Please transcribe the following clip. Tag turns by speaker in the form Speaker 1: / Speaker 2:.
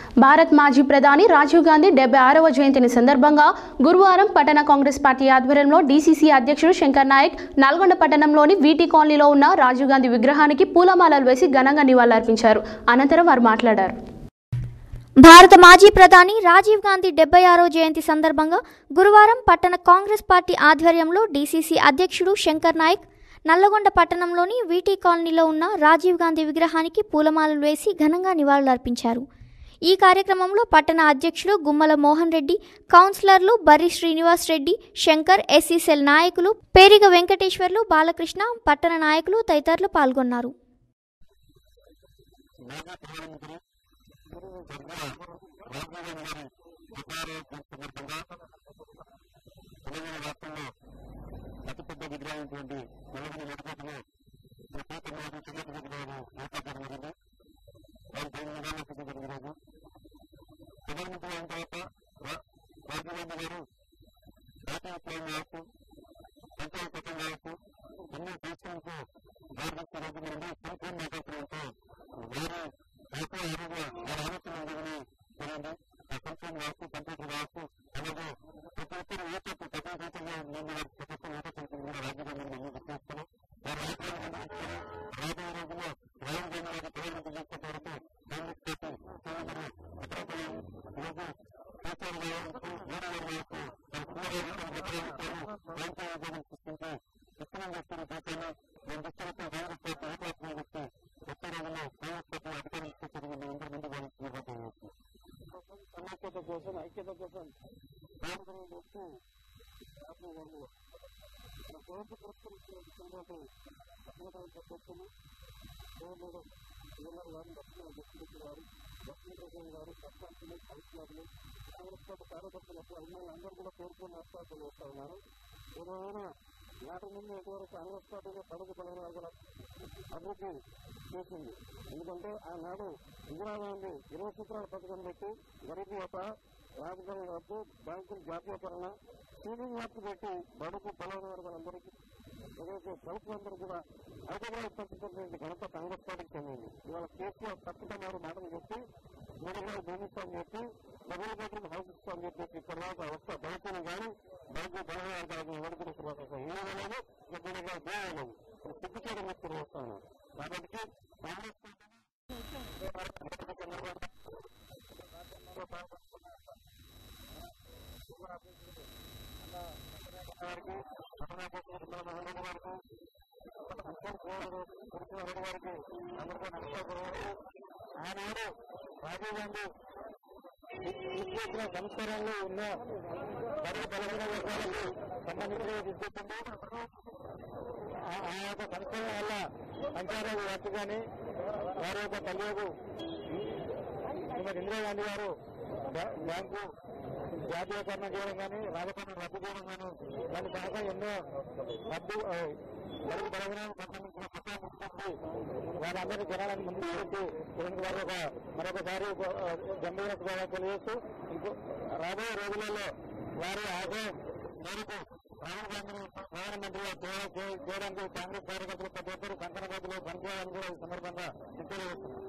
Speaker 1: భారత్ మాజీ ప్రధాని రాజీవ్ గాంధీ డెబ్బై ఆరవ జయంతిని సందర్భంగా గురువారం పట్టణ కాంగ్రెస్ పార్టీ ఆధ్వర్యంలో డీసీసీ అధ్యక్షుడు శంకర్ నాయక్ నల్గొండ పట్టణంలోని వీటీ కాలనీలో ఉన్న రాజీవ్ గాంధీ విగ్రహానికి పూలమాలలు వేసి ఘనంగా నివాళులర్పించారు అనంతరం వారు మాట్లాడారు
Speaker 2: భారత మాజీ ప్రధాని రాజీవ్ గాంధీ డెబ్బై ఆరో జయంతి సందర్భంగా గురువారం పట్టణ కాంగ్రెస్ పార్టీ ఆధ్వర్యంలో డీసీసీ అధ్యక్షుడు శంకర్ నాయక్ నల్లగొండ పట్టణంలోని వీటీ కాలనీలో ఉన్న రాజీవ్ గాంధీ విగ్రహానికి పూలమాలలు వేసి ఘనంగా నివాళులర్పించారు ఈ కార్యక్రమంలో పట్టణ అధ్యక్షుడు గుమ్మల మోహన్ రెడ్డి కౌన్సిలర్లు బర్రి శ్రీనివాస్ రెడ్డి శంకర్ ఎస్సీసెల్ నాయకులు పేరిగ వెంకటేశ్వర్లు బాలకృష్ణ పట్టణ నాయకులు తదితరులు పాల్గొన్నారు
Speaker 3: తెలంగాణ రాష్ట్రంలో అతిపెద్ద విగ్రహమైనటువంటి నలుగురు నడిపోతులు ప్రత్యేక నాడు చిన్నటి విగ్రహాలు ఏర్పాటు జరిగింది వారి పది నిమిషాలు జరిగిన రోజు ప్రధానమంత్రి అయిన తర్వాత రా- రాజీవ్ గాంధీ గారు జాతీయ విప్లవం కావచ్చు పంచాయతీ చట్టం కావచ్చు ఎన్నో దేశాలకు భారతదేశ రోజు నుండి సంపూర్ణ నేతృత్వంతో వారు జాతీయ ఆరోగ్య వారి ఆలోచన ఉందని జరిగింది ఆ సంక్షేమ కావచ్చు పంచాయతీ కావచ్చు అలాగే ప్రతి ఒక్కరు ఏ చోట ప్రతి దేశంలో ఉన్న వారు ప్రతి ఒక్కరు ఏదో చోట కూడా రాజీవ్ గాంధీ గారిని గుర్తిస్తారు వారి ఆలోచన రాబోయే రోజుల్లో రాజీవ్ గాంధీ గారి ప్రధానమంత్రి చేసే వరకు కాంగ్రెస్ పార్టీ సోదరులు అక్కడ ఈరోజు కేసీఆర్ గారు మోడీ గారు కావచ్చు వారి కుమారులు వ్యతిరేకిస్తారు ప్రాంతీయ ఉద్యోగం సృష్టించి ఉత్తరం చేస్తున్న దేశాన్ని మేము దృష్టితో కాంగ్రెస్ పార్టీ ఏర్పాటు చెప్పి వచ్చే రోజుల్లో కాంగ్రెస్ పార్టీ అధికారం తీసుకొచ్చేది మేము అందరి ముందు వాళ్ళు సమైక్యత కోసం ఐక్యత కోసం భారతదేశం వచ్చి రాష్ట్రం వాళ్ళు మన కోరిక పురస్కరించిన విషయంలో అద్భుతమైన చెప్పొచ్చును గవర్నర్ గవర్నర్ గారు దక్షిణ దక్షిణ గారు దక్షిణ ప్రజలు గారు సర్పంచులు కౌన్సిలర్లు కాంగ్రెస్ పార్టీ కార్యకర్తలకు అమ్మాయి అందరూ కూడా కోరుకుని ఏర్పాట్లు చేస్తా ఉన్నారు ఏదైనా నాటి నుండి ఇటువరకు కాంగ్రెస్ పార్టీలో పడుగు పడిన వర్గాల అభివృద్ధి చేసింది ఎందుకంటే ఆనాడు ఇందిరాగాంధీ ఇరవై సూత్రాల పథకం పెట్టి గరీబ్ యువత రాజధాని వద్దు బ్యాంకుల జాతీయకరణ సీలింగ్ వర్క్ పెట్టి బడుగు పొలైన వర్గాలందరికీ ఏదైతే ప్రభుత్వాలందరూ కూడా హైదరాబాద్ పంచుతున్నటువంటి ఘనత కాంగ్రెస్ పార్టీకి చెందింది ఇవాళ కేసీఆర్ తప్పుతున్నారు మాటలు చెప్పి మూడు వేల భూమి ఇస్తామని చెప్పి డబుల్ బెడ్రూమ్ హౌస్ ఇస్తామని చెప్పి ఇప్పటిదాకా ఒక్క దళితులు కానీ బయట బలహీన వర్గాలకు ఎవరికి తర్వాత ఇల్లు లేదు ఇక దేవలేదు సిద్ధిచేయడం వ్యక్తులు వస్తాను కాబట్టి కాంగ్రెస్ గారికి మహమ్మద్ గారికి రెడ్డి గారికి అందరికీ నమస్కారం ఆనాడు రాజీవ్ గాంధీ విద్యుత్తుల సంస్కరణలు ఉన్న బడుగు బలహీన వర్గాలకు సంబంధించిన విద్యుత్ ఆ యొక్క సంస్కరణ వల్ల పంచాయతీ వ్యాప్తి కానీ వారి యొక్క తల్లికు శ్రీమతి ఇందిరాగాంధీ గారు బ్యా- బ్యాంకు జాతీయకరణ చేయడం కానీ రాజకీయ రద్దు చేయడం కానీ దాని కాక ఎన్నో రద్దు ఆ, బడుగు బలహీన సంబంధించిన పట్టాలు ఇచ్చేసి వాళ్ళందరినీ జనాలను ముందుకు పెట్టి దీనికి వారు ఒక మరొకసారి గంభీరత తెలియజేస్తూ ఇంకో రాబోయే రోజులలో వారి ఆశయం మేరకు రాహుల్ గాంధీని ప్రధానమంత్రిగా చేయ- చేయ- చేయడానికి కాంగ్రెస్ కార్యకర్తలు ప్రతి ఒక్కరు కంకణ గదిలో పనిచేయాలని కూడా ఈ సందర్భంగా తెలియజేస్తున్నారు